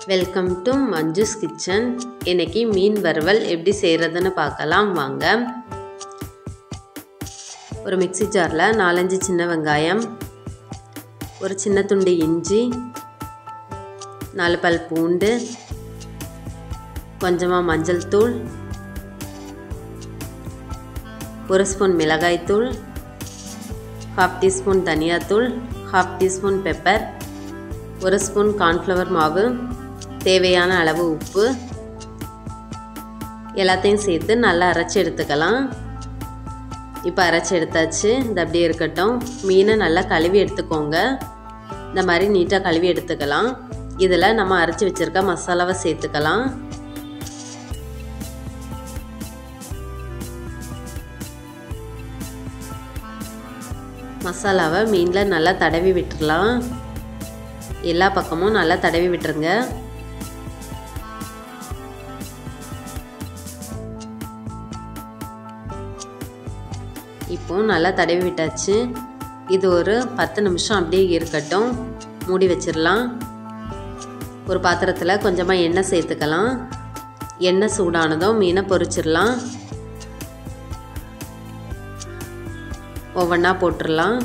welcome to Manju's kitchen இன்னைக்கு மீன் வறுவல் எப்படி செய்கிறதுன்னு பார்க்கலாம் வாங்க ஒரு மிக்ஸி ஜாரில் நாலஞ்சு சின்ன வெங்காயம் ஒரு சின்ன துண்டு இஞ்சி நாலு பல் பூண்டு கொஞ்சமாக மஞ்சள் தூள் ஒரு ஸ்பூன் மிளகாய்த்தூள் ஹாஃப் டீஸ்பூன் தனியாத்தூள் ஹாஃப் டீஸ்பூன் பெப்பர் ஒரு ஸ்பூன் கார்ன்ஃப்ளவர் மாவு தேவையான அளவு உப்பு எல்லாத்தையும் சேர்த்து நல்லா அரைச்சி எடுத்துக்கலாம் இப்போ அரைச்சி எடுத்தாச்சு இது அப்படியே இருக்கட்டும் மீனை நல்லா கழுவி எடுத்துக்கோங்க இந்த மாதிரி நீட்டாக கழுவி எடுத்துக்கலாம் இதில் நம்ம அரைச்சி வச்சுருக்க மசாலாவை சேர்த்துக்கலாம் மசாலாவை மீனில் நல்லா தடவி விட்டுடலாம் எல்லா பக்கமும் நல்லா தடவி விட்டுருங்க இப்போ நல்லா தடவி விட்டாச்சு இது ஒரு பத்து நிமிஷம் அப்படியே இருக்கட்டும் மூடி வச்சிடலாம் ஒரு பாத்திரத்தில் கொஞ்சமாக எண்ணெய் சேர்த்துக்கலாம் எண்ணெய் சூடானதும் மீனை பொரிச்சிடலாம் ஒவ்வொன்றா போட்டுடலாம்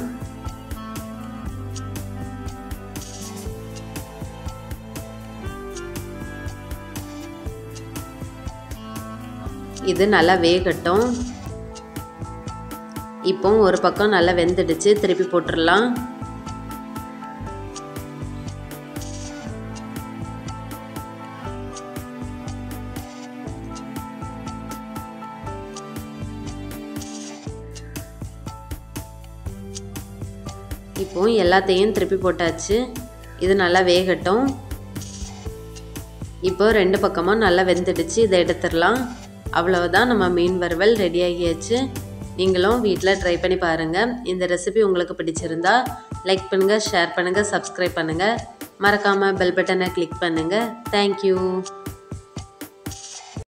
இது நல்லா வேகட்டும் இப்போ ஒரு பக்கம் நல்லா வெந்துடுச்சு திருப்பி போட்டுடலாம் இப்போ எல்லாத்தையும் திருப்பி போட்டாச்சு இது நல்லா வேகட்டும் இப்போ ரெண்டு பக்கமும் நல்லா வெந்துடுச்சு இதை எடுத்துடலாம் அவ்வளவுதான் நம்ம மீன் வறுவல் ரெடி ஆகியாச்சு நீங்களும் வீட்டில் ட்ரை பண்ணி பாருங்கள் இந்த ரெசிபி உங்களுக்கு பிடிச்சிருந்தா லைக் பண்ணுங்கள் ஷேர் பண்ணுங்கள் சப்ஸ்கிரைப் பண்ணுங்கள் மறக்காமல் பெல் பட்டனை கிளிக் பண்ணுங்கள் தேங்க்யூ